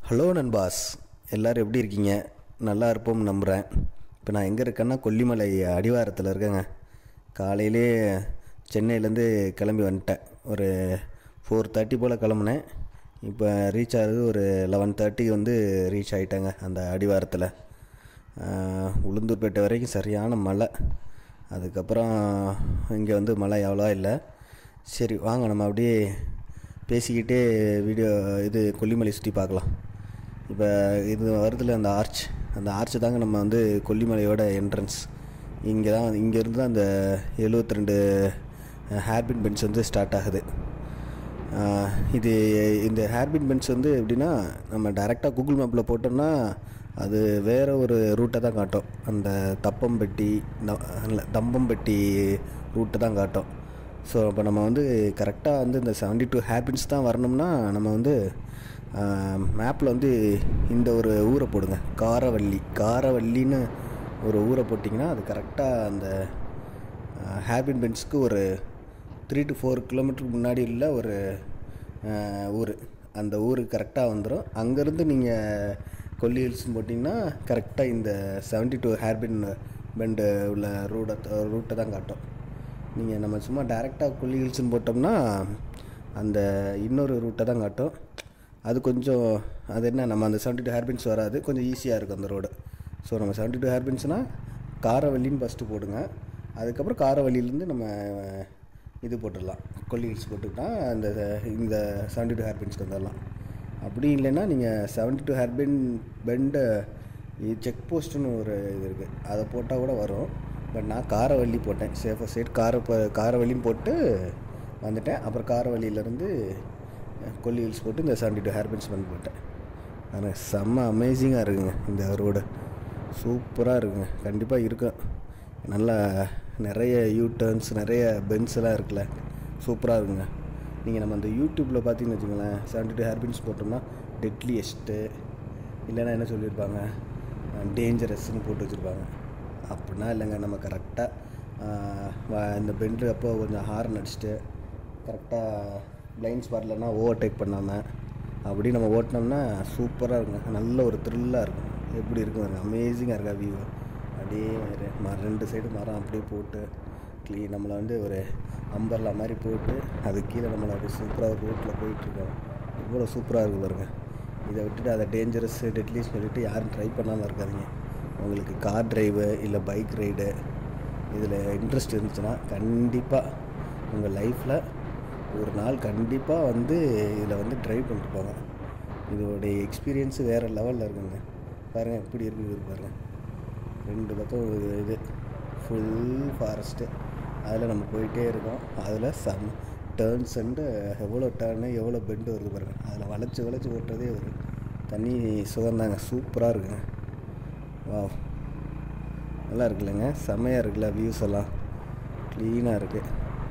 hello நண்பாஸ் எல்லோரும் எப்படி இருக்கீங்க நல்லா இருப்போம்னு நம்புகிறேன் இப்போ நான் எங்கே இருக்கேன்னா கொல்லிமலை அடிவாரத்தில் இருக்கேங்க காலையிலே சென்னையிலேருந்து கிளம்பி வந்துட்டேன் ஒரு ஃபோர் தேர்ட்டி போல் கிளம்புனேன் இப்போ ரீச் ஆகுது ஒரு லெவன் தேர்ட்டிக்கு வந்து ரீச் ஆகிட்டேங்க அந்த அடிவாரத்தில் ஆஹ், உளுந்தூர்பேட்டை வரைக்கும் சரியான மழை அதுக்கப்புறம் இங்கே வந்து மழை எவ்வளோ இல்லை சரி வாங்க நம்ம அப்படியே பேசிக்கிட்டே வீடியோ இது கொல்லிமலை சுற்றி பார்க்கலாம் இப்போ இது வருதுல அந்த ஆர்ச் அந்த ஆர்ச் தாங்க நம்ம வந்து கொல்லிமலையோட என்ட்ரன்ஸ் இங்கே தான் இங்கேருந்து தான் அந்த 72 ரெண்டு ஹேர்பின் பென்ஸ் வந்து ஸ்டார்ட் ஆகுது ஆஹ் இது இந்த ஹேர்பின் பென்ஸ் வந்து எப்படின்னா நம்ம டைரெக்டாக கூகுள் மேப்பில் போட்டோம்னா அது வேறு ஒரு ரூட்டை தான் காட்டும் அந்த தப்பம்பட்டி த- இல்ல, தம்பம்பட்டி ரூட்டை தான் காட்டும் ஸோ இப்போ நம்ம வந்து கரெக்டாக வந்து இந்த செவன்டி டூ ஹேர்பின்ஸ் தான் வரணும்னா நம்ம வந்து மேப்பில் வந்து இந்த ஒரு ஊரை போடுங்க காரவள்ளி காரவள்ளின்னு ஒரு ஊரை போட்டிங்கன்னா அது கரெக்டாக அந்த ஹேர்பின் பென்ஸ்க்கு ஒரு த்ரீ டு ஃபோர் கிலோமீட்டருக்கு முன்னாடி உள்ள ஒரு அஹ், ஊர் அந்த ஊருக்கு கரெக்டாக வந்துடும் அங்கேருந்து நீங்கள் கொல்லி ஹில்ஸ்னு போட்டிங்கன்னா கரெக்டாக இந்த செவன்டி டூ ஹேர்பின் பெண்டு உள்ள ரூட்டை ரூட்டை தான் காட்டும் நீங்கள் நம்ம சும்மா டேரெக்டாக கொல்லி ஹில்ஸ்னு போட்டோம்னா அந்த இன்னொரு ரூட்டை தான் காட்டும் அது கொஞ்சம் அது என்ன நம்ம அந்த செவன்டி டூ ஹேர்பின்ஸ் வராது கொஞ்சம் ஈஸியாக இருக்கும் அந்த ரோடு ஸோ நம்ம செவன்டி டூ ஹேர்பின்ஸ்னால் காரவள்ளின்னு ஃபஸ்ட்டு போடுங்க அதுக்கப்புறம் காரவள்ளியிலேருந்து நம்ம இது போட்டுடலாம் கொல்லி ஹில்ஸ் போட்டுக்கிட்டா அந்த இந்த செவன்டி டூ ஹேர்பின்ஸ்க்கு வந்துடலாம் அப்படி இல்லைன்னா நீங்கள் seventy two hairpin bend check போஸ்ட்டுன்னு ஒரு இது இருக்குது அதை போட்டால் கூட வரும் பட் நான் காரவள்ளி போட்டேன் சேஃபாக சைட் கார காரவள்ளியும் போட்டு வந்துட்டேன் அப்புறம் காரவள்ளியிலேருந்து கொல்லி ஹில்ஸ் போட்டு இந்த செவன்டி டூ ஹேர்பின்ஸ் பண்ணி போட்டேன் ஆனால் செம்ம அமேசிங்காக இருக்குங்க இந்த ரோடு சூப்பராக இருக்குங்க கண்டிப்பாக இருக்கும் நல்லா நிறைய யூ டர்ன்ஸ் நிறைய பென்ஸ் எல்லாம் இருக்குல்ல சூப்பராக இருக்குங்க நீங்கள் நம்ம அந்த யூடியூப்பில் பார்த்தீங்கன்னு வச்சுக்கோங்களேன் செவன்டி டூ ஹேர்பின்ஸ் போட்டோம்னா டெட்லியஸ்ட்டு இல்லைன்னா என்ன சொல்லியிருப்பாங்க டேஞ்சரஸ்ன்னு போட்டு வச்சுருப்பாங்க அப்படின்னா இல்லைங்க நம்ம கரெக்டாக இந்த பெண்டு அப்போ கொஞ்சம் ஹார்ன் அடிச்சுட்டு கரெக்டாக பிளைண்ட் ஸ்பாட்லனா ஓவர்டேக் பண்ணாமல் அப்படி நம்ம ஓட்டினோம்னா சூப்பராக இருக்குங்க நல்ல ஒரு த்ரில்லாக இருக்கும் எப்படி இருக்கும் அமேசிங்காக இருக்கா வியூ அப்படியே ஒரு ம ரெண்டு சைடு மரம் அப்படியே போட்டு க்ளீன் நம்மளை வந்து ஒரு அம்பர்லா மாதிரி போட்டு அது கீழே நம்மளை அப்படியே சூப்பராக ஒரு ரோட்டில் போயிட்டுருக்கோம் இவ்வளோ சூப்பராக இருக்கு பாருங்க இதை விட்டுட்டு அதை டேஞ்சரஸ் டெட்லிஸ் சொல்லிட்டு யாரும் ட்ரை பண்ணாமல் இருக்காதீங்க உங்களுக்கு கார் டிரைவு இல்லை பைக் ரைடு இதில் இன்ட்ரெஸ்ட் இருந்துச்சுன்னா கண்டிப்பாக உங்கள் லைஃப்பில் ஒரு நாள் கண்டிப்பாக வந்து இதில் வந்து ட்ரைவ் பண்ணிட்டு போங்க இதோடைய எக்ஸ்பீரியன்ஸு வேறு லெவலில் இருக்குங்க பாருங்கள் எப்படி இருக்குது இது பாருங்கள் ரெண்டு பக்கம் ஒரு இது ஃபுல் ஃபாரஸ்ட்டு அதில் நம்ம போயிட்டே இருக்கோம் அதில் சம் டேர்ன்ஸ் அண்டு எவ்வளோ டேர்னு எவ்வளோ பெண்டு வருது பாருங்கள் அதில் வளைச்சி வளைச்சி ஓட்டுறதே ஒரு தனி சுகந்தாங்க சூப்பராக இருக்குங்க வா நல்லா இருக்குல்லங்க செம்மையாக இருக்குல்ல வியூஸ் எல்லாம் க்ளீனாக இருக்குது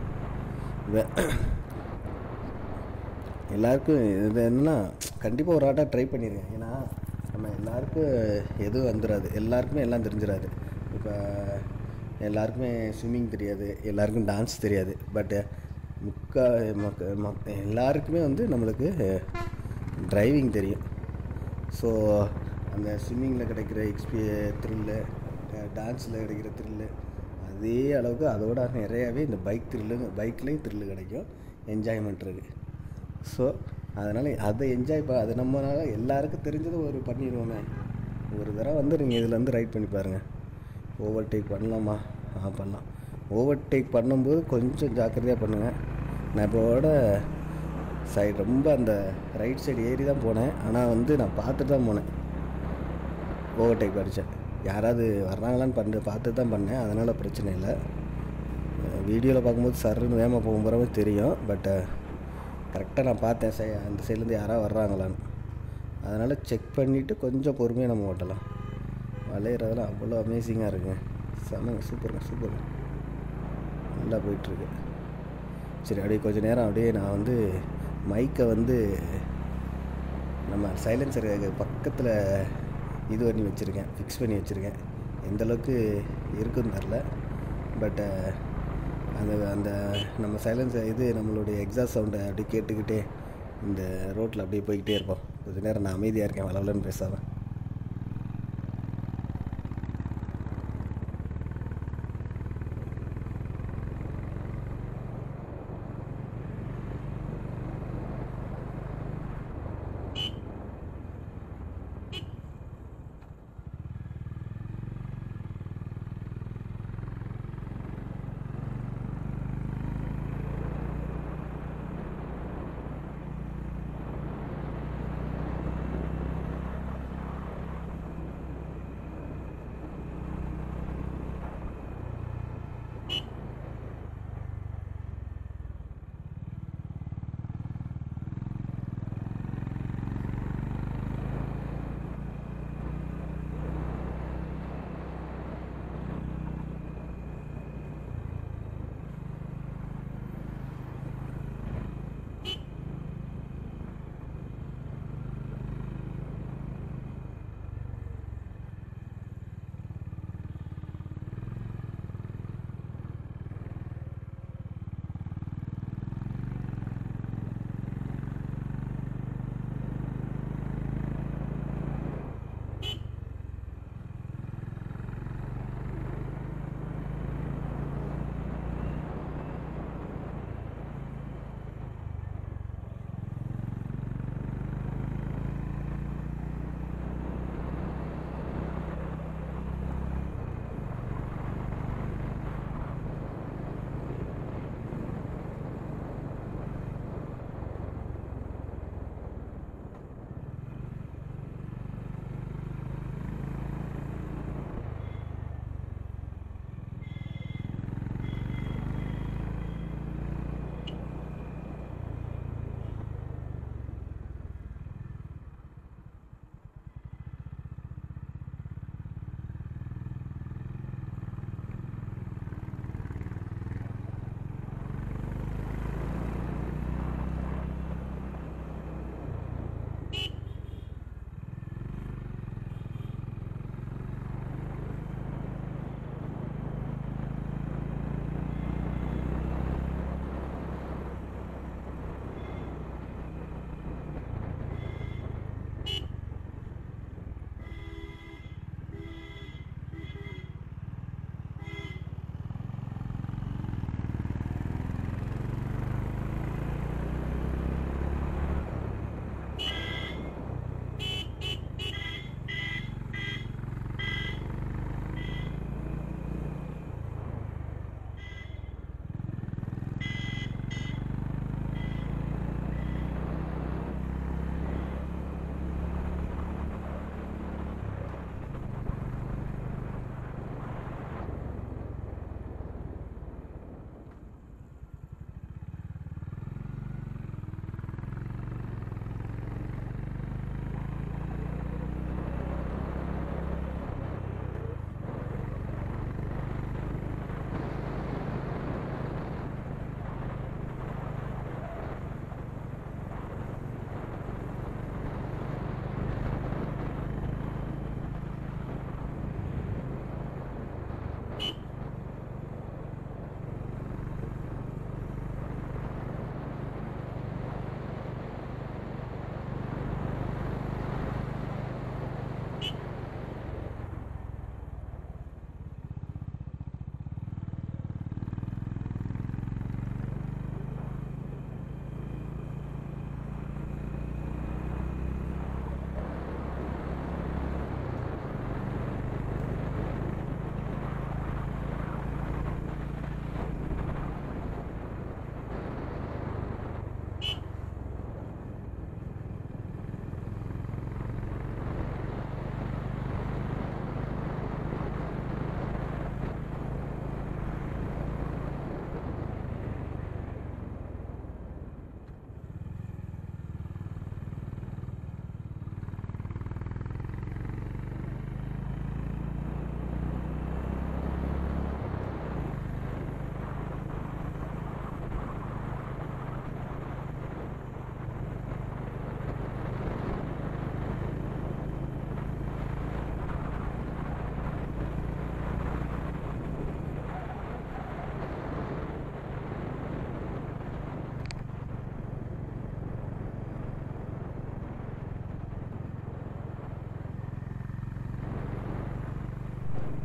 எல்லாருக்கும் இது என்னன்னா கண்டிப்பாக ஒரு ஆட்டாக ட்ரை பண்ணிடுங்க ஏன்னா நம்ம எல்லாருக்கும் எதுவும் வந்துடாது எல்லாருக்குமே எல்லாம் தெரிஞ்சிடாது இப்போ எல்லாருக்குமே ஸ்விம்மிங் தெரியாது எல்லாருக்கும் டான்ஸ் தெரியாது பட்டு முக்கா மக்க மக் எல்லாருக்குமே வந்து நம்மளுக்கு டிரைவிங் தெரியும் ஸோ அந்த ஸ்விம்மிங்கில் கிடைக்கிற எக்ஸ்பீ த்ரில்லு டான்ஸில் கிடைக்கிற த்ரில்லு அதே அளவுக்கு அதோட நிறையாவே இந்த பைக் த்ரில்லு பைக்லேயும் த்ரில்லு கிடைக்கும் என்ஜாய்மெண்ட் இருக்குது ஸோ அதனால் அதை என்ஜாய் ப அது நம்மளால எல்லாருக்கும் தெரிஞ்சதை ஒரு பண்ணிடுவோமே ஒரு தடவை வந்து நீங்கள் இதில் வந்து ரைட் பண்ணி பாருங்கள் ஓவர்டேக் பண்ணலாமா ஆ பண்ணலாம் ஓவர்டேக் பண்ணும்போது கொஞ்சம் ஜாக்கிரதையாக பண்ணுங்கள் நான் இப்போட சைடு ரொம்ப அந்த ரைட் சைடு ஏறி தான் போனேன் ஆனால் வந்து நான் பார்த்துட்டு தான் போனேன் ஓவர்டேக் படித்தேன் யாராவது வர்றாங்களான்னு பண்ண பார்த்து தான் பண்ணேன் அதனால் பிரச்சனை இல்லை வீடியோவில் பார்க்கும்போது சர்ன்னு வேகமாக போகும் போகிறவே தெரியும் பட்டு கரெக்டாக நான் பார்த்தேன் சை அந்த சைட்லேருந்து யாராவது வர்றாங்களான்னு அதனால் செக் பண்ணிவிட்டு கொஞ்சம் பொறுமையாக நம்ம ஓட்டலாம் வளையிறதெல்லாம் அவ்வளோ அமேசிங்காக இருக்குங்க செமங்க சூப்பருங்க சூப்பருங்க நல்லா போயிட்டுருக்கு சரி அப்படியே கொஞ்ச நேரம் அப்படியே நான் வந்து மைக்கை வந்து நம்ம சைலன்சர் பக்கத்தில் இது பண்ணி வச்சுருக்கேன் ஃபிக்ஸ் பண்ணி வச்சுருக்கேன் எந்த அளவுக்கு இருக்குன்னு தெரில பட்டு அந்த அந்த நம்ம சைலன்ஸ் இது நம்மளுடைய எக்ஸாஸ்ட் சவுண்டை அப்படி கேட்டுக்கிட்டே இந்த ரோட்டில் அப்படியே போய்கிட்டே இருப்போம் கொஞ்ச நேரம் நான் அமைதியாக இருக்கேன் வளவலன்னு பேசாமல்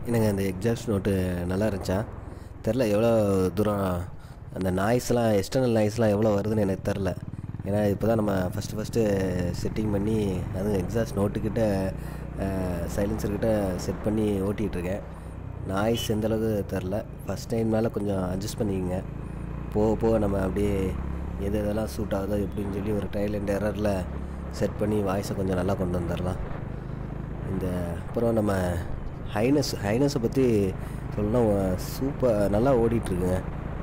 எனக்கு அந்த எக்ஸாஸ்ட் நோட்டு நல்லா இருந்துச்சா தெரில எவ்வளோ தூரம் அந்த நாய்ஸ்லாம் எக்ஸ்டர்னல் நாய்ஸ்லாம் எவ்வளோ வருதுன்னு எனக்கு தெரில ஏன்னா இப்போ தான் நம்ம ஃபஸ்ட்டு ஃபஸ்ட்டு செட்டிங் பண்ணி அதுவும் எக்ஸாஸ்ட் நோட்டுக்கிட்ட சைலன்சர்கிட்ட செட் பண்ணி ஓட்டிகிட்டு இருக்கேன் நாய்ஸ் எந்த அளவுக்கு தெரில ஃபஸ்ட் டைம்னால கொஞ்சம் அட்ஜஸ்ட் பண்ணிக்கங்க போக போக நம்ம அப்படியே எது எதெல்லாம் சூட் ஆகுதோ எப்படின்னு சொல்லி ஒரு ட்ரையல் அண்ட் எரரில் செட் பண்ணி வாய்ஸை கொஞ்சம் நல்லா கொண்டு வந்துடலாம் இந்த அப்புறம் நம்ம ஹைனஸ் ஹைனஸை பற்றி சொல்லணும்னா சூப்பர் நல்லா ஓடிட்டுருக்குங்க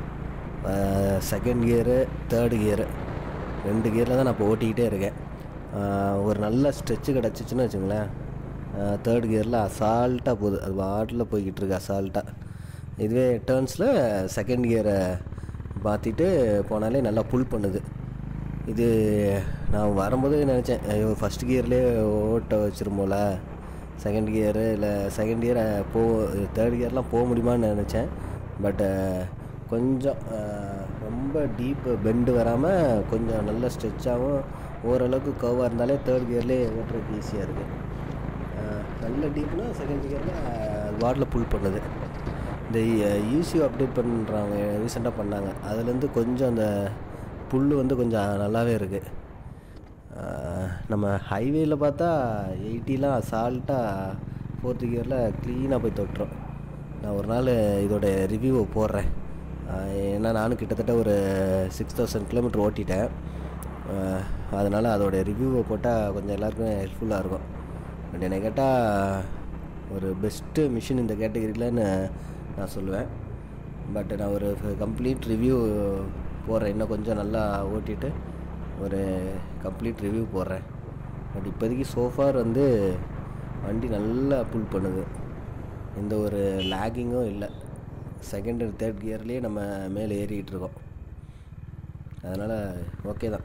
செகண்ட் கியரு தேர்டு கியரு ரெண்டு கியரில் தான் நான் இப்போ ஓட்டிக்கிட்டே இருக்கேன் ஆஹ் ஒரு நல்ல ஸ்ட்ரெச்சு கிடச்சிச்சின்னு வச்சுங்களேன் தேர்ட் கியரில் அசால்ட்டாக போகுது அது வாட்டில் போய்கிட்டு இருக்கு அசால்ட்டாக இதுவே டேர்ன்ஸில் செகண்ட் கியரை மாற்றிட்டு போனாலே நல்லா புல் பண்ணுது இது நான் வரும்போது நினச்சேன் ஐயோ ஃபஸ்ட் கியர்லேயே ஓட்ட வச்சிருமோல செகண்ட் கியரு இல்லை செகண்ட் கியரை போ தேர்ட் கியர்லாம் போக முடியுமான்னு நினச்சேன் பட்டு கொஞ்சம் அஹ், ரொம்ப டீப் பெண்டு வராமல் கொஞ்சம் நல்ல ஸ்ட்ரெச்சாகவும் ஓரளவுக்கு கர்வாக இருந்தாலே தேர்ட் கியர்லேயே ஓட்டுறதுக்கு ஈஸியாக இருக்குது நல்ல டீப்னா செகண்ட் கியரில் வாட்டில் புல் பண்ணுது இந்த யூசியூ அப்டேட் பண்ணுறாங்க ரீசெண்டாக பண்ணாங்க அதுலேருந்து கொஞ்சம் அந்த புல் வந்து கொஞ்சம் நல்லாவே இருக்குது நம்ம ஹைவேயில் பார்த்தா எயிட்டிலாம் அசால்ட்டாக ஃபோர்த்து கியரில் க்ளீனாக போய் தொட்டுரும் நான் ஒரு நாள் இதோட ரிவ்யூவை போடுறேன் ஆஹ் ஏன்னா நானும் கிட்டத்தட்ட ஒரு சிக்ஸ் தௌசண்ட் கிலோமீட்டர் ஓட்டிட்டேன் அதனால் அதோட ரிவ்யூவை போட்டால் கொஞ்சம் எல்லாருக்கும் ஹெல்ப்ஃபுல்லாக இருக்கும் பட் என்னை கேட்டால் ஒரு பெஸ்ட்டு மிஷின் இந்த கேட்டகரியிலன்னு நான் சொல்லுவேன் பட் நான் ஒரு கம்ப்ளீட் ரிவ்யூ போடுறேன் இன்னும் கொஞ்சம் நல்லா ஓட்டிட்டு ஒரு கம்ப்ளீட் ரிவ்யூ போடுறேன் பட் இப்போதைக்கு சோஃபார் வந்து வண்டி நல்லா புல் பண்ணுது எந்த ஒரு லேகிங்கும் இல்லை செகண்ட் அண்ட் தேர்ட் கியர்லேயே நம்ம மேலே ஏறிக்கிட்டு இருக்கோம் அதனால் ஓகே தான்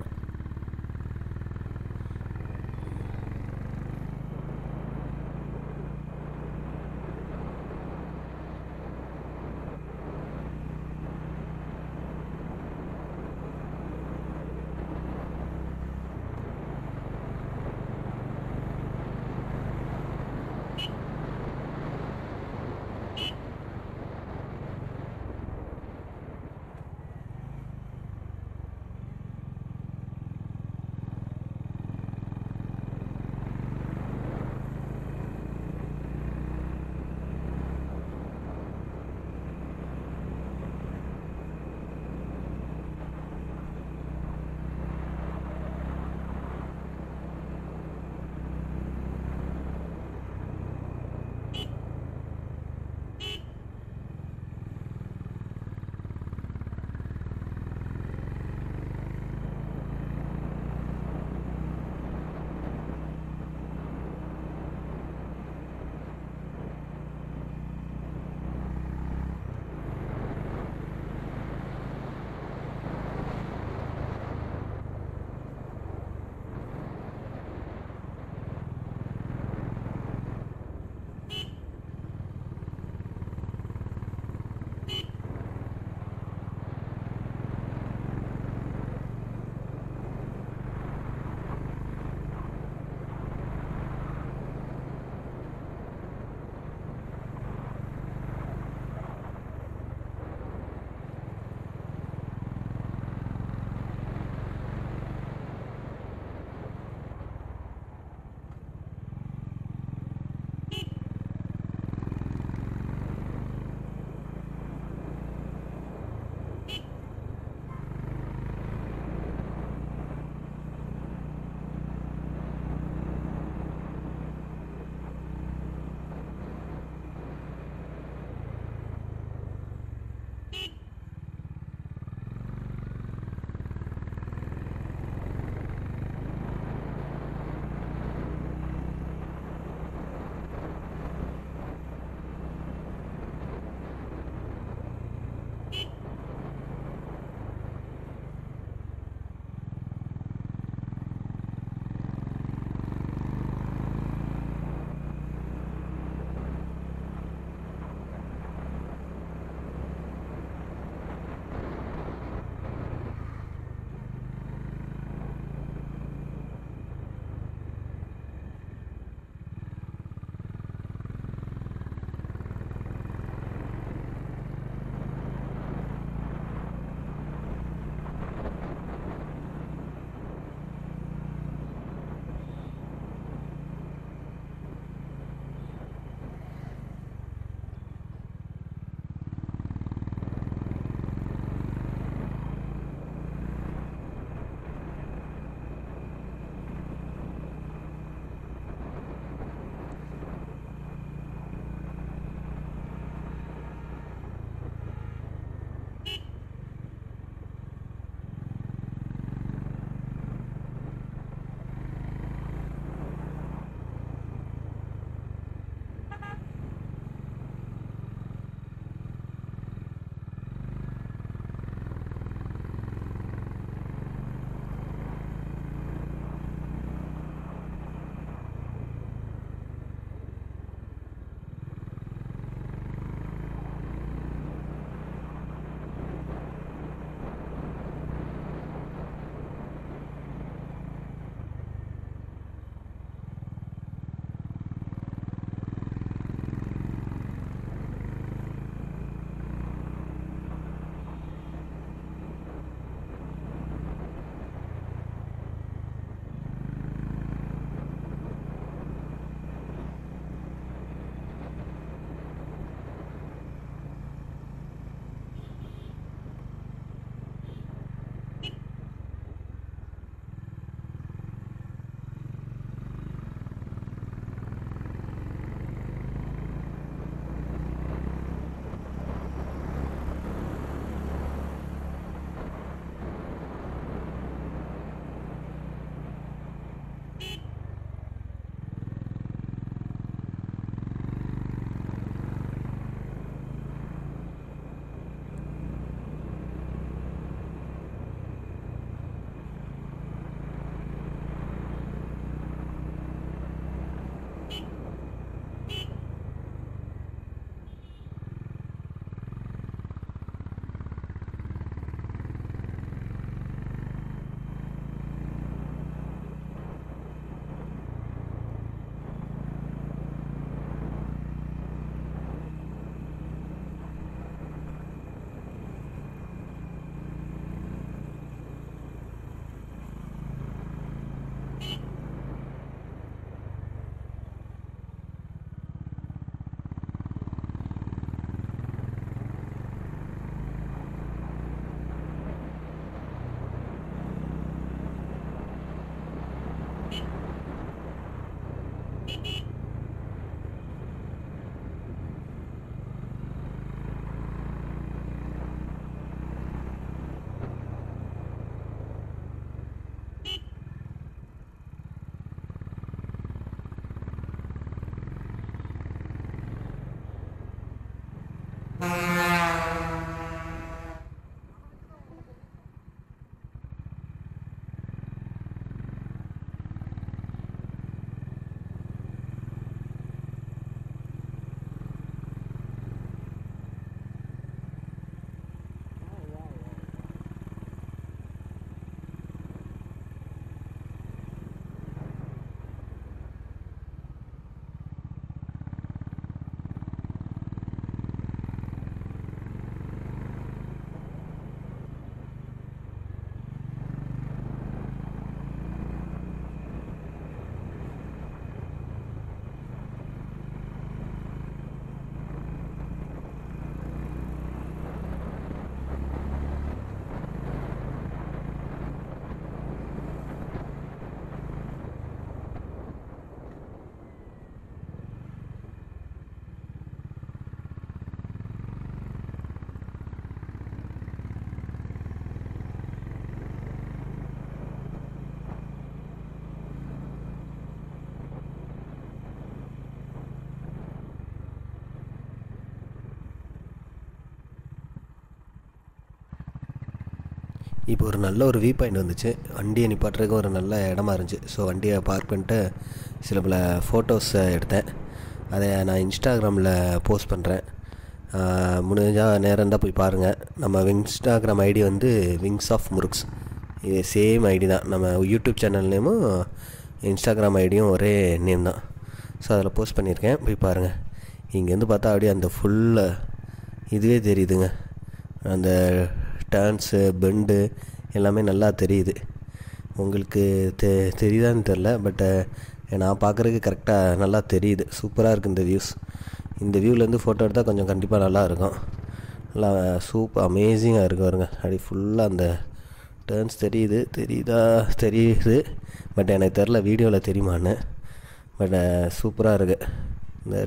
இப்போ ஒரு நல்ல ஒரு வியூ பாயிண்ட் வந்துச்சு வண்டியை நிப்பாட்டுறதுக்கு ஒரு நல்ல இடமா இருந்துச்சு ஸோ வண்டியை பார்க் பண்ணிட்டு சில பல ஃபோட்டோஸை எடுத்தேன் அதை நான் இன்ஸ்டாகிராமில் போஸ்ட் பண்ணுறேன் முடிஞ்சால் நேரம் இருந்தால் போய் பாருங்கள் நம்ம இன்ஸ்டாகிராம் ஐடி வந்து விங்ஸ் ஆஃப் முருக்ஸ் இது சேம் ஐடி தான் நம்ம யூடியூப் சேனல் நேமும் இன்ஸ்டாகிராம் ஐடியும் ஒரே நேம் தான் ஸோ அதில் போஸ்ட் பண்ணியிருக்கேன் போய் பாருங்கள் இங்கேருந்து பார்த்தா அப்படியே அந்த ஃபுல்லு இதுவே தெரியுதுங்க அந்த டேர்ன்ஸு பெண்டு எல்லாமே நல்லா தெரியுது உங்களுக்கு தெ தெரியுதான்னு தெரில பட்டு நான் பார்க்குறதுக்கு கரெக்டாக நல்லா தெரியுது சூப்பராக இருக்குது இந்த வியூஸ் இந்த வியூலேருந்து ஃபோட்டோ எடுத்தால் கொஞ்சம் கண்டிப்பாக நல்லா இருக்கும் நல்லா சூப்பர் அமேசிங்காக இருக்கு பாருங்க அப்படி ஃபுல்லாக அந்த டேர்ன்ஸ் தெரியுது தெரியுதா தெரியுது பட் எனக்கு தெரில வீடியோவில் தெரியுமான்னு பட் சூப்பராக இருக்குது இந்த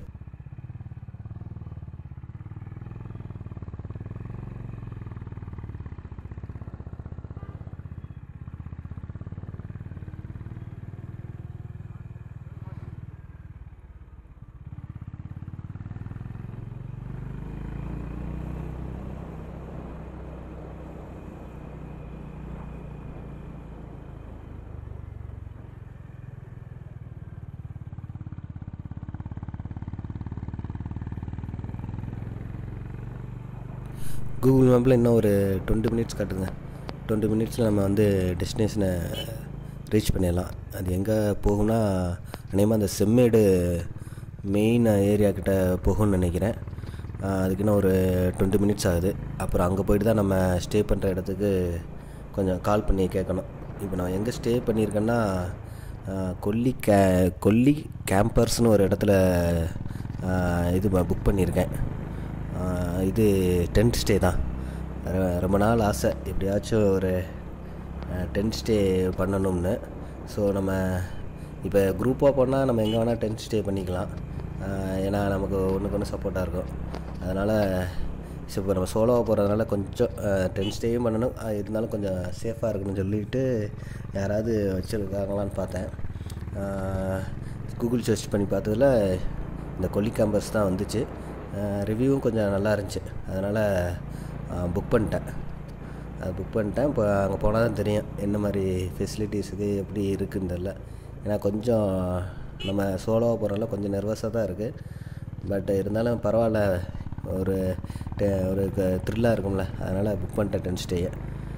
கூகுள் மேப்பில் இன்னும் ஒரு டுவெண்ட்டி மினிட்ஸ் காட்டுங்க டுவெண்ட்டி மினிட்ஸில் நம்ம வந்து டெஸ்டினேஷனை ரீச் பண்ணிடலாம் அது எங்கே போகும்னா அநேகமாக அந்த செம்மேடு மெயின் ஏரியா கிட்ட போகும்னு நினைக்கிறேன் அதுக்கு இன்னும் ஒரு டுவெண்ட்டி மினிட்ஸ் ஆகுது அப்புறம் அங்கே போயிட்டு தான் நம்ம ஸ்டே பண்ணுற இடத்துக்கு கொஞ்சம் கால் பண்ணி கேட்கணும் இப்போ நான் எங்கே ஸ்டே பண்ணியிருக்கேன்னா கொல்லி கே கொல்லி கேம்பர்ஸ்னு ஒரு இடத்துல இது புக் பண்ணியிருக்கேன் இது டென்ட் ஸ்டே தான் ரொம்ப நாள் ஆசை எப்படியாச்சும் ஒரு டென்ட் ஸ்டே பண்ணணும்னு ஸோ நம்ம இப்போ குரூப்பாக போனால் நம்ம எங்கே வேணால் டென்ட் ஸ்டே பண்ணிக்கலாம் ஏன்னா நமக்கு ஒன்றுக்கு ஒன்று சப்போர்ட்டாக இருக்கும் அதனால் ஸோ இப்போ நம்ம சோலோவாக போகிறதுனால கொஞ்சம் டென்ட் ஸ்டேயும் பண்ணணும் இருந்தாலும் கொஞ்சம் சேஃபாக இருக்கணும்னு சொல்லிட்டு யாராவது வச்சுருக்காங்களான்னு பார்த்தேன் கூகுள் சர்ச் பண்ணி பார்த்ததில் இந்த கொல்லி கேம்பஸ் தான் வந்துச்சு ரிவ்யூவும் கொஞ்சம் நல்லா இருந்துச்சு அதனால் புக் பண்ணிட்டேன் அது புக் பண்ணிட்டேன் இப்போ அங்கே போனால் தான் தெரியும் என்ன மாதிரி ஃபெசிலிட்டிஸுக்கு எப்படி இருக்குன்னு தெரில ஏன்னா கொஞ்சம் நம்ம சோலோவாக போகிறனால கொஞ்சம் நர்வஸாக தான் இருக்குது பட் இருந்தாலும் பரவாயில்ல ஒரு ஒரு த்ரில்லாக இருக்கும்ல அதனால் புக் பண்ணிட்டேன் டென் ஸ்டேயை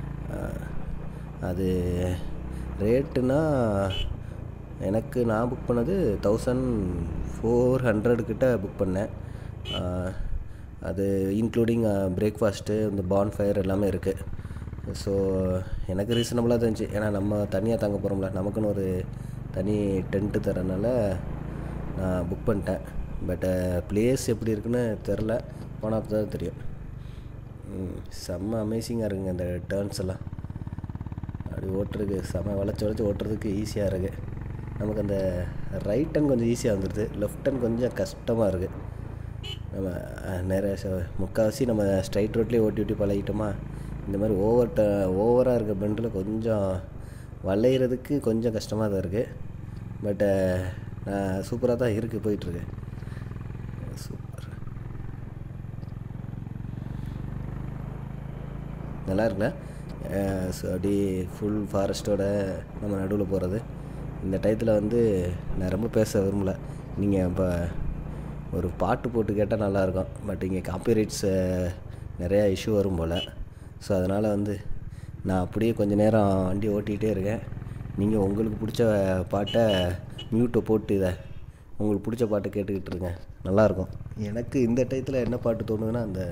அது ரேட்டுனா எனக்கு நான் புக் பண்ணது தௌசண்ட் ஃபோர் ஹண்ட்ரட் கிட்ட புக் பண்ணேன் அது இன்க்ளூடிங் பிரேக்ஃபாஸ்ட்டு இந்த பான் ஃபயர் எல்லாமே இருக்குது ஸோ எனக்கு ரீசனபுளாக தான் இருந்துச்சு ஏன்னா நம்ம தனியாக தங்க போகிறோம்ல நமக்குன்னு ஒரு தனி டென்ட்டு தரனால நான் புக் பண்ணிட்டேன் பட் ப்ளேஸ் எப்படி இருக்குன்னு தெரில போனால் தான் தெரியும் செம்ம அமேசிங்காக இருக்குங்க இந்த டேர்ன்ஸ் எல்லாம் அப்படி ஓட்டுறதுக்கு செம்ம வளைச்சி வளைச்சி ஓட்டுறதுக்கு ஈஸியாக இருக்குது நமக்கு அந்த ரைட் டர்ன் கொஞ்சம் ஈஸியாக வந்துடுது லெஃப்ட் டர்ன் கொஞ்சம் கஷ்டமாக இருக்குது நம்ம நிறைய முக்கால்வாசி நம்ம ஸ்ட்ரைட் ரோட்லேயே ஓட்டி ஓட்டி பழகிட்டோமா இந்த மாதிரி ஓவர் ட ஓவராக இருக்க பெண்டில் கொஞ்சம் வளையிறதுக்கு கொஞ்சம் கஷ்டமாக தான் இருக்குது பட்டு நான் சூப்பராக தான் இருக்குது போயிட்டுருக்கு சூப்பர் நல்லா இருக்குல்ல ஸோ அப்படி ஃபுல் ஃபாரஸ்ட்டோட நம்ம நடுவில் போகிறது இந்த டயத்தில் வந்து நான் ரொம்ப பேச விரும்பல நீங்கள் இப்போ ஒரு பாட்டு போட்டு கேட்டால் நல்லாயிருக்கும் பட் இங்கே காப்பிரைட்ஸு நிறையா இஷ்யூ வரும் போல் ஸோ அதனால் வந்து நான் அப்படியே கொஞ்சம் நேரம் வண்டி ஓட்டிகிட்டே இருக்கேன் நீங்கள் உங்களுக்கு பிடிச்ச பாட்டை மியூட்டை போட்டு இதை உங்களுக்கு பிடிச்ச பாட்டை கேட்டுக்கிட்டு இருங்க நல்லாயிருக்கும் எனக்கு இந்த டயத்தில் என்ன பாட்டு தோணுதுன்னா அந்த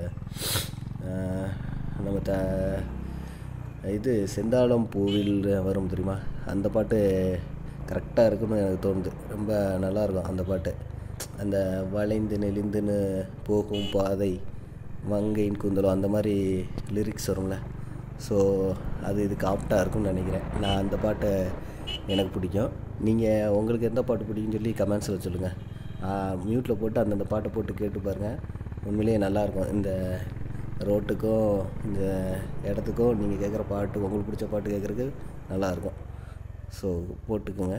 நம்ம த இது செந்தாளம் பூவில் வரும் தெரியுமா அந்த பாட்டு கரெக்டாக இருக்குன்னு எனக்கு தோணுது ரொம்ப நல்லாயிருக்கும் அந்த பாட்டு அந்த வளைந்து நெளிந்துன்னு போகும் பாதை மங்கையின் குந்தலம் அந்த மாதிரி லிரிக்ஸ் வரும்ல ஸோ அது இதுக்கு ஆப்டாக இருக்கும்னு நினைக்கிறேன் நான் அந்த பாட்டை எனக்கு பிடிக்கும் நீங்கள் உங்களுக்கு எந்த பாட்டு பிடிக்குன்னு சொல்லி கமெண்ட்ஸில் சொல்லுங்கள் மியூட்டில் போட்டு அந்தந்த பாட்டை போட்டு கேட்டு பாருங்கள் உண்மையிலேயே நல்லாயிருக்கும் இந்த ரோட்டுக்கும் இந்த இடத்துக்கும் நீங்கள் கேட்குற பாட்டு உங்களுக்கு பிடிச்ச பாட்டு கேட்குறதுக்கு நல்லாயிருக்கும் ஸோ போட்டுக்குங்க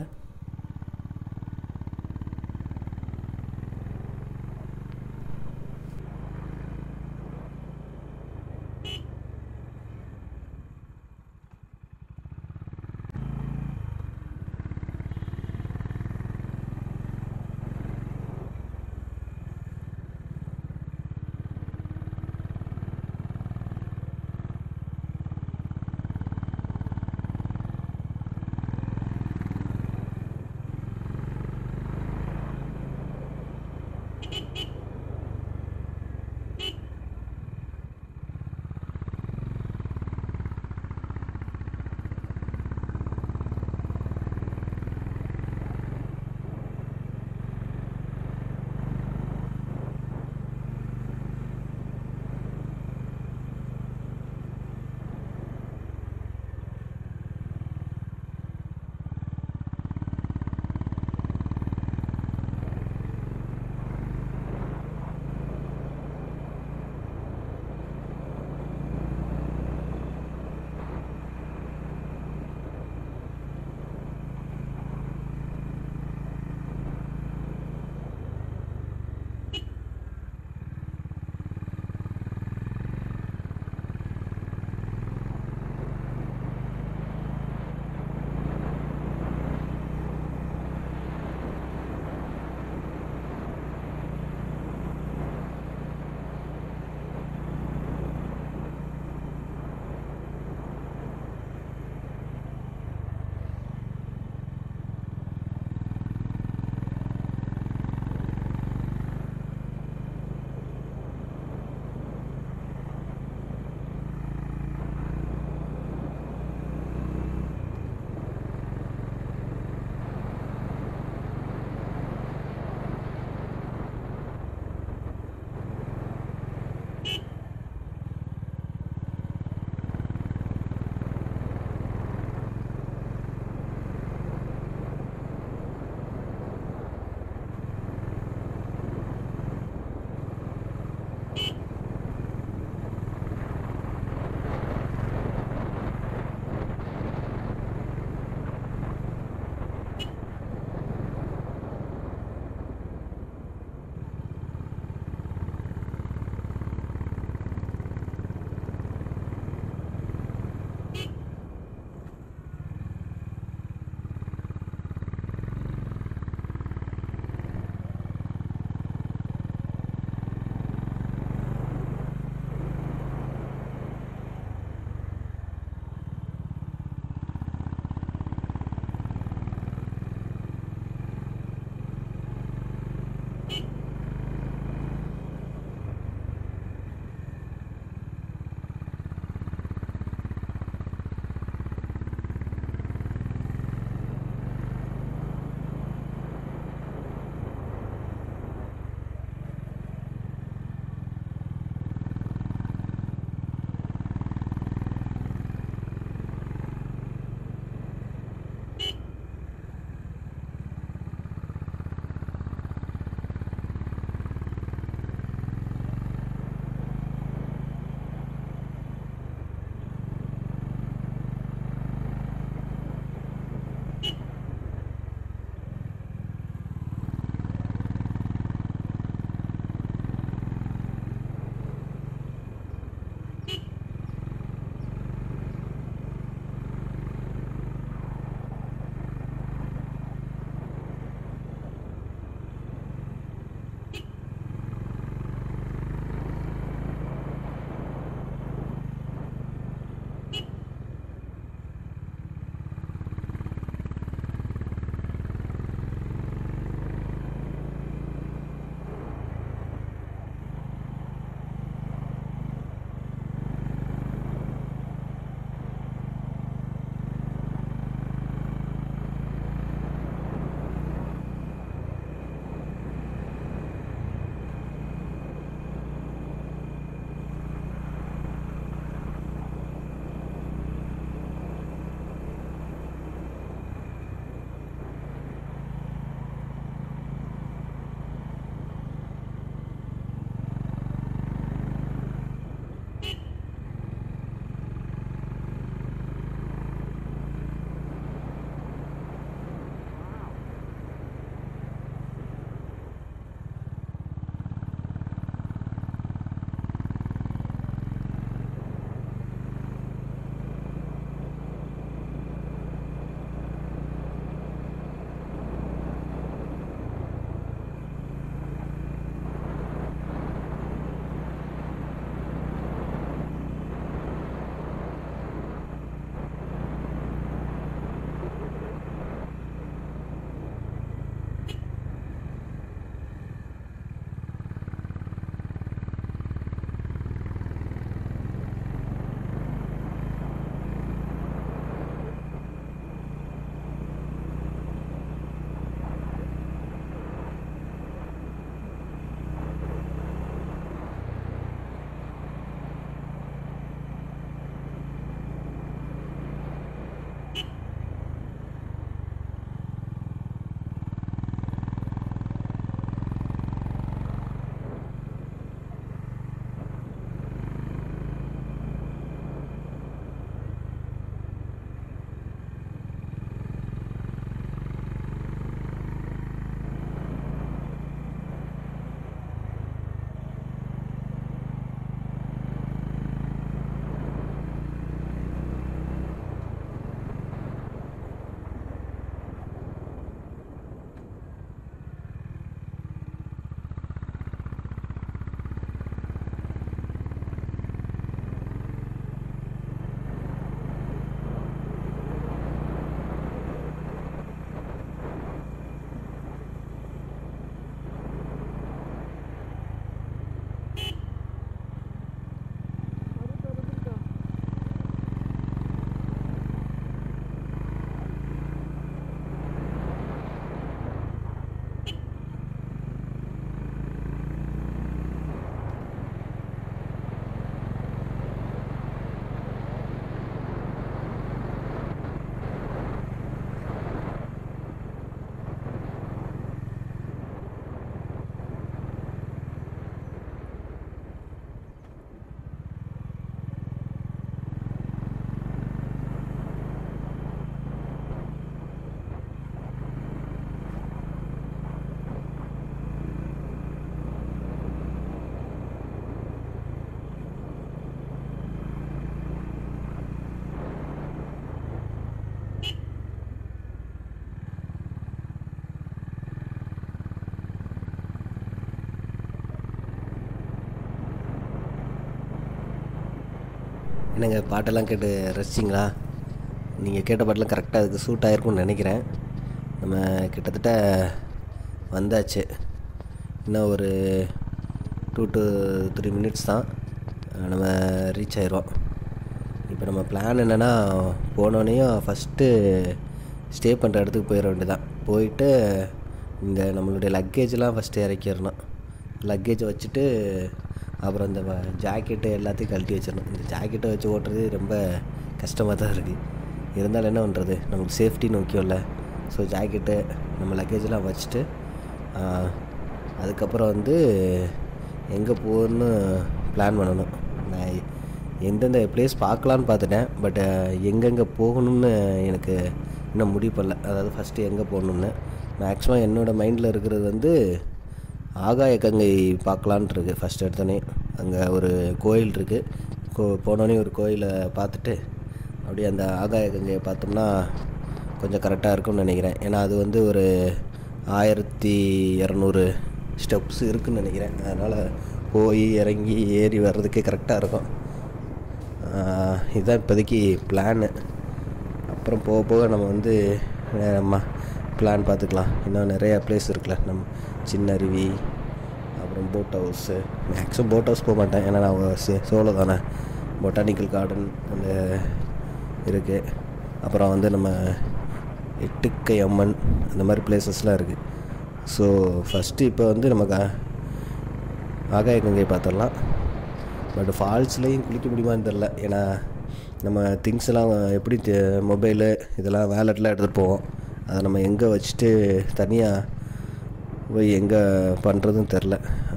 என்னங்க பாட்டெல்லாம் கேட்டு ரசிச்சிங்களா நீங்கள் கேட்ட பாட்டெல்லாம் கரெக்டாக அதுக்கு சூட் ஆகிருக்கும்னு நினைக்கிறேன் நம்ம கிட்டத்தட்ட வந்தாச்சு இன்னும் ஒரு டூ டு த்ரீ மினிட்ஸ் தான் நம்ம ரீச் ஆயிடுவோம் இப்போ நம்ம பிளான் என்னென்னா போனோடனையும் ஃபஸ்ட்டு ஸ்டே பண்ணுற இடத்துக்கு போயிட வேண்டியதான் போயிட்டு இந்த நம்மளுடைய லக்கேஜ்லாம் ஃபஸ்ட்டு இறக்கிடணும் லக்கேஜை வச்சுட்டு அப்புறம் இந்த ஜாக்கெட்டு எல்லாத்தையும் கழட்டி வச்சிடணும் இந்த ஜாக்கெட்டை வச்சு ஓட்டுறது ரொம்ப கஷ்டமாக தான் இருக்குது இருந்தாலும் என்ன பண்ணுறது நமக்கு சேஃப்டி முக்கியம்ல ஸோ ஜாக்கெட்டு நம்ம லக்கேஜெலாம் வச்சுட்டு ஆஹ், அதுக்கப்புறம் வந்து எங்கே போகணுன்னு பிளான் பண்ணணும் நான் எந்தெந்த பிளேஸ் பார்க்கலான்னு பார்த்துட்டேன் பட் எங்கெங்கே போகணும்னு எனக்கு இன்னும் முடிவு பண்ணல அதாவது ஃபஸ்ட்டு எங்கே போகணும்னு மேக்ஸிமம் என்னோடய மைண்டில் இருக்கிறது வந்து ஆகாய கங்கை பார்க்கலான்ட்டு இருக்கு ஃபஸ்ட் எடுத்தோடனே அங்கே ஒரு கோயில் இருக்குது கோ போனோடனே ஒரு கோயிலை பார்த்துட்டு அப்படியே அந்த ஆகாய கங்கையை பார்த்தோம்னா கொஞ்சம் கரெக்டாக இருக்கும்னு நினைக்கிறேன் ஏன்னா அது வந்து ஒரு ஆயிரத்தி இரநூறு ஸ்டெப்ஸ் இருக்குன்னு நினைக்கிறேன் அதனால் போய் இறங்கி ஏறி வர்றதுக்கே கரெக்டாக இருக்கும் ஆஹ் இதுதான் இப்போதைக்கு பிளானு அப்புறம் போக போக நம்ம வந்து அஹ், நம்ம பிளான் பார்த்துக்கலாம் இன்னும் நிறையா பிளேஸ் இருக்குல்ல நம்ம சின்ன அருவி அப்புறம் boat house maximum boat house போக மாட்டேன் ஏன்னா நான் சோலோ தானே பொட்டானிக்கல் கார்டன் அந்த இருக்குது அப்புறம் வந்து நம்ம எட்டுக்கை அம்மன் அந்த மாதிரி பிளேசஸ்லாம் இருக்குது ஸோ ஃபஸ்ட்டு இப்போ வந்து நமக்கு ஆகாய கங்கை பார்த்துடலாம் பட் ஃபால்ஸ்லேயும் குளிக்க முடியுமான்னு தெரில ஏன்னா நம்ம திங்ஸ் எல்லாம் எப்படி மொபைலு இதெல்லாம் வேலெட்லாம் எடுத்துகிட்டு போவோம் அதை நம்ம எங்கே வச்சுட்டு தனியாக போய் எங்கே பண்ணுறதுன்னு தெரில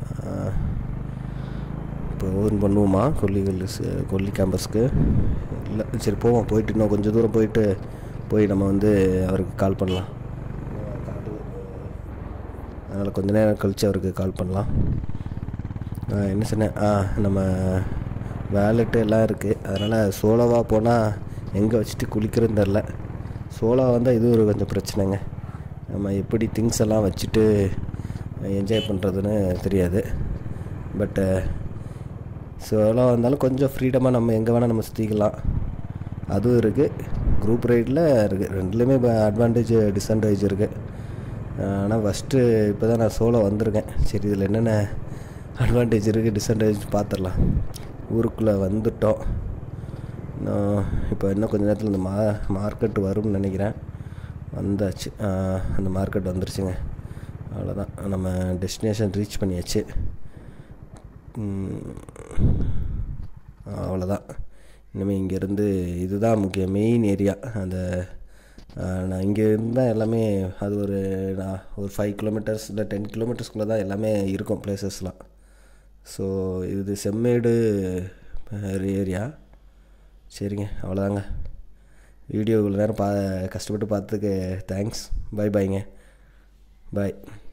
இப்போ ஓன் பண்ணுவோமா கொல்லி கொல்லி கொல்லி கேம்பஸ்க்கு இல்லை சரி போவோம் போயிட்டு இன்னும் கொஞ்சம் தூரம் போயிட்டு போய் நம்ம வந்து அவருக்கு கால் பண்ணலாம் அதனால் கொஞ்ச நேரம் கழித்து அவருக்கு கால் பண்ணலாம் ஆ, என்ன சொன்னேன் ஆ நம்ம வேலெட்டு எல்லாம் இருக்குது அதனால் சோலோவாக போனால் எங்கே வச்சுட்டு குளிக்கிறதுன்னு தெரில சோலோவாக வந்தால் இது ஒரு கொஞ்சம் பிரச்சனைங்க நம்ம எப்படி திங்ஸ் எல்லாம் வச்சுட்டு என்ஜாய் பண்ணுறதுன்னு தெரியாது பட்டு சோலோவாக இருந்தாலும் கொஞ்சம் ஃப்ரீடமாக நம்ம எங்கே வேணால் நம்ம சுற்றிக்கலாம் அதுவும் இருக்குது குரூப் ரைடில் இருக்குது ரெண்டுலேயுமே அட்வான்டேஜ் டிஸ்அட்வான்டேஜ் இருக்குது ஆனால் ஃபஸ்ட்டு இப்போ தான் நான் சோலோ வந்திருக்கேன் சரி இதில் என்னென்ன அட்வான்டேஜ் இருக்குது டிஸ்அட்வான்டேஜ் பார்த்துடலாம் ஊருக்குள்ளே வந்துட்டோம் இன்னும் இப்போ இன்னும் கொஞ்ச நேரத்தில் இந்த மா மார்க்கெட் வரும்னு நினைக்கிறேன் வந்தாச்சு ஆ, அந்த மார்க்கெட் வந்துருச்சுங்க அவ்வளோதான் நம்ம டெஸ்டினேஷன் ரீச் பண்ணியாச்சு ம், அவ்வளோதான் இனிமேல் இங்கேருந்து இதுதான் முக்கிய மெயின் ஏரியா அந்த ஆஹ், நான் இங்கே இருந்தால் எல்லாமே அது ஒரு நான் ஒரு ஃபைவ் கிலோமீட்டர்ஸ் இல்லை டென் கிலோமீட்டர்ஸ்குள்ளே தான் எல்லாமே இருக்கும் பிளேசஸ்லாம் ஸோ இது செம்மேடு ஏரியா சரிங்க அவ்வளோதாங்க வீடியோ இவ்வளோ நேரம் பா கஷ்டப்பட்டு பார்த்ததுக்கு தேங்க்ஸ் பை பாய்ங்க பாய்